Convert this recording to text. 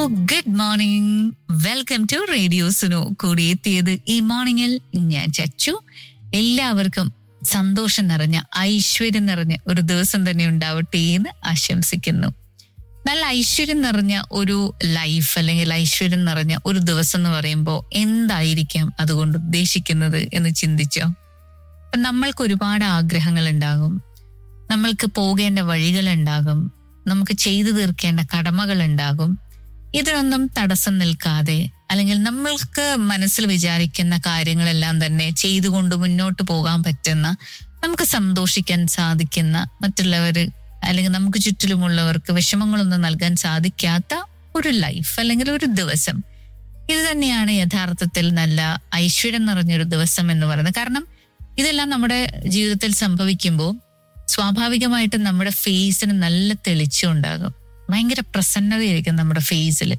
good morning welcome to radio Suno കൂടിയെത്തിയത് ഈ മോർണിംഗിൽ ഞാൻ ചച്ചു എല്ലാവർക്കും സന്തോഷം നിറഞ്ഞ ഐശ്വര്യം നിറഞ്ഞ ഒരു ദിവസം തന്നെ ഉണ്ടാവട്ടെ എന്ന് ആശംസിക്കുന്നു നല്ല ഐശ്വര്യം നിറഞ്ഞ ഒരു ലൈഫ് അല്ലെങ്കിൽ ഐശ്വര്യം നിറഞ്ഞ ഒരു ദിവസം എന്ന് പറയുമ്പോൾ എന്തായിരിക്കാം അതുകൊണ്ട് ഉദ്ദേശിക്കുന്നത് എന്ന് ചിന്തിച്ചോ അപ്പൊ നമ്മൾക്ക് ഒരുപാട് ആഗ്രഹങ്ങൾ ഉണ്ടാകും നമ്മൾക്ക് പോകേണ്ട വഴികൾ ഉണ്ടാകും നമുക്ക് ചെയ്തു തീർക്കേണ്ട കടമകൾ ഉണ്ടാകും ഇതിനൊന്നും തടസ്സം നിൽക്കാതെ അല്ലെങ്കിൽ നമ്മൾക്ക് മനസ്സിൽ വിചാരിക്കുന്ന കാര്യങ്ങളെല്ലാം തന്നെ ചെയ്തുകൊണ്ട് മുന്നോട്ട് പോകാൻ പറ്റുന്ന നമുക്ക് സന്തോഷിക്കാൻ സാധിക്കുന്ന മറ്റുള്ളവര് അല്ലെങ്കിൽ നമുക്ക് ചുറ്റിലുമുള്ളവർക്ക് വിഷമങ്ങളൊന്നും നൽകാൻ സാധിക്കാത്ത ഒരു ലൈഫ് അല്ലെങ്കിൽ ഒരു ദിവസം ഇത് തന്നെയാണ് യഥാർത്ഥത്തിൽ നല്ല ഐശ്വര്യം നിറഞ്ഞൊരു ദിവസം എന്ന് പറയുന്നത് കാരണം ഇതെല്ലാം നമ്മുടെ ജീവിതത്തിൽ സംഭവിക്കുമ്പോൾ സ്വാഭാവികമായിട്ടും നമ്മുടെ ഫേസിന് നല്ല തെളിച്ചം ഉണ്ടാകും ഭയങ്കര പ്രസന്നതയായിരിക്കും നമ്മുടെ ഫേസിൽ